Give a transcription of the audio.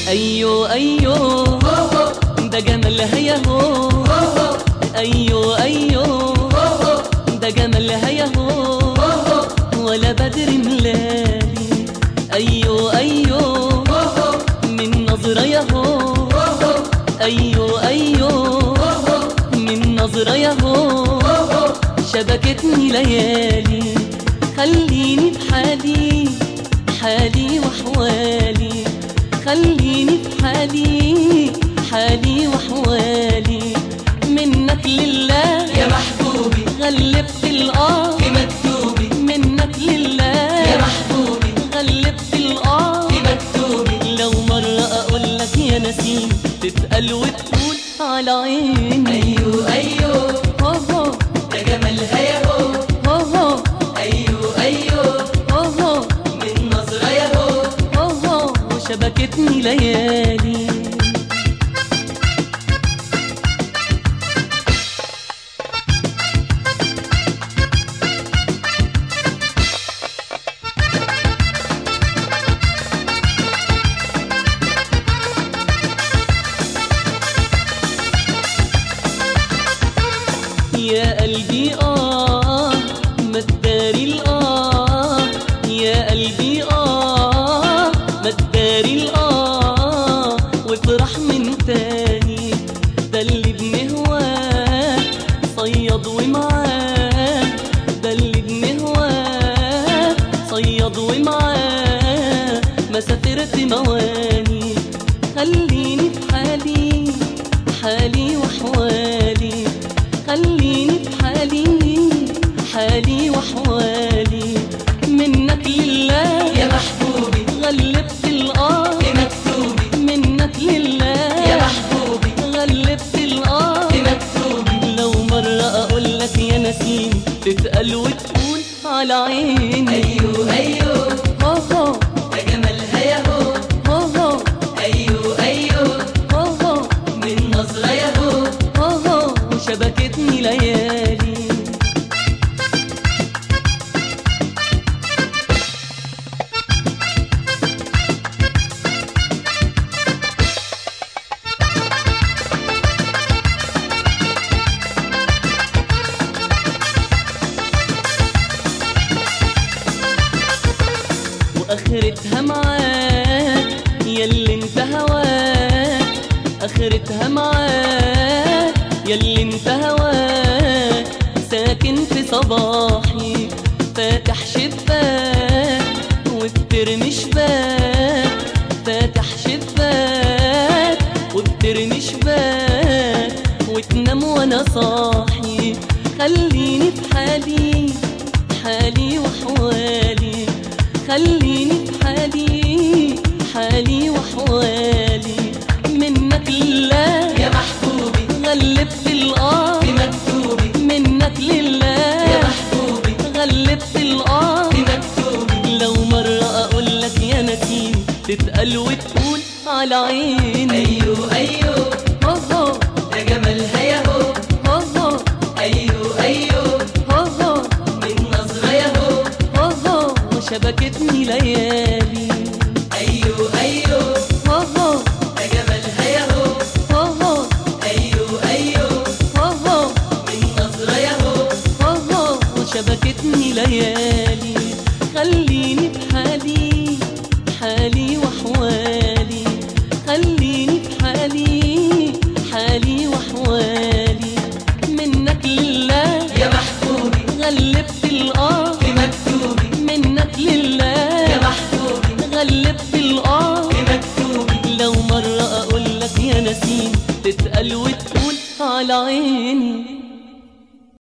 ايوه ايوه ده جمالها ياهو ايوه ايوه ده جمالها ياهو ولا بدر ملالي ايوه ايوه من نظرة ياهو ايوه ايوه من نظرة ياهو شبكتني ليالي خليني في حالي حالي وحوالي خليني في حالي حالي وحوالي منك لله يا محبوبي غلبت الآه في مكتوبي منك لله يا محبوبي غلبت الآه في مكتوبي لو مرة أقول لك يا نسيم تتقل وتقول على عيني أيوه أيوه هو هو ده جمالها ياهو هو هو أيوه أيوه هو هو من نظرة ياهو هو هو وشبكتني ليالي يا قلبي آه ما تداري الآه يا قلبي آه ما تداري الآه وافرح من تاني ده اللي بنهواه صياد ومعاه ده اللي بنهواه صياد ومعاه ما سافرت مواني خليني في حالي حالي وحوالي خليني في حالي حالي وحوالي منك لله يا محبوبي غلبت الآه في مكتوبي منك لله يا محبوبي غلبت الآه في مكتوبي لو مرة أقول لك يا نسيم تتقل وتقول على عيني أيوه أيوه هو هو ده جمالها ياهو هو هو أيوه أيوه هو هو من نظرة ياهو هو هو وشبكتني ليالي واخرتها معاك ياللي انت هواك اخرتها معاك ياللي انت هواك ساكن في صباحي فاتح شباك وبترمي شباك فاتح شباك وبترمي شباك وتنام وانا صاحي خليني في حالي حالي وحوالي خليني في حالي حالي وحوالي منك لله يا محبوبي غلبت الآه في مكتوبي منك يا لله محبوبي غلبت الآه في مكتوبي لو مرة أقول لك يا نسيم تتقل وتقول على عيني أيوه أيوه هو هو ده جمالها ياهو هو هو أيوه أيوه هو هو من نظرة ياهو هو هو وشبكتني ليالي أيوه أيوه هو هو ده جمالها ياهو هو هو أيوه أيوه هو هو من نظرة ياهو هو هو وشبكتني ليالي خليني في حالي حالي وحوالي خليني في حالي حالي وحوالي منك لله يا محبوبي غلبت الآه في مكتوبي منك لله يا محبوبي غلبت الآه في مكتوبي لو مرة أقول لك يا نسيم تتقل وتقول على عيني